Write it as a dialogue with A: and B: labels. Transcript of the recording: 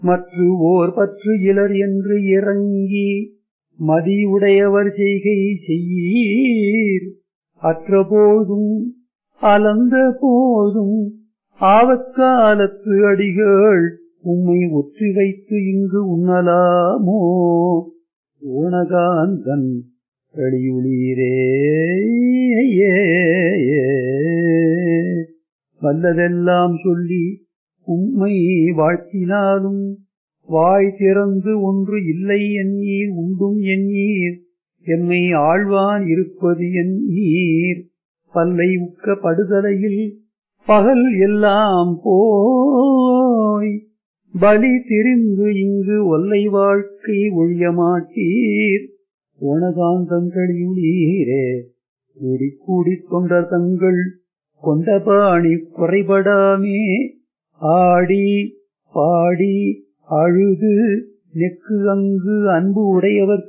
A: மற்று ஓர் பற்று இலர் என்று இறங்கி மதியுடையவர் செய்கை செய்யீர் அற்ற போதும் அலந்த போதும் ஆவக்காலத்து அடிகள் உம்மை ஒற்றி வைத்து இங்கு உண்ணலாமோ ஓணகாந்தன் வெளியுளீரே வல்லதெல்லாம் சொல்லி உம்மை வாழ்த்தினாலும் வாய் திறந்து ஒன்று இல்லை எண்ணீர் உண்டும் எண்ணீர் எம்மை ஆழ்வான் இருப்பது எண்ணீர் பல்லை உக்க படுதலையில் பகல் எல்லாம் போய் பலி திரிந்து இங்கு ஒல்லை வாழ்க்கை ஒழிய மாட்டீர் ஓணகாந்தங்களியுளீரே கூடி கூடி தொண்டர் தங்கள் கொண்ட பாணி குறைபடாமே ஆடி பாடி அழுது நெக்கு அங்கு அன்பு உடையவர்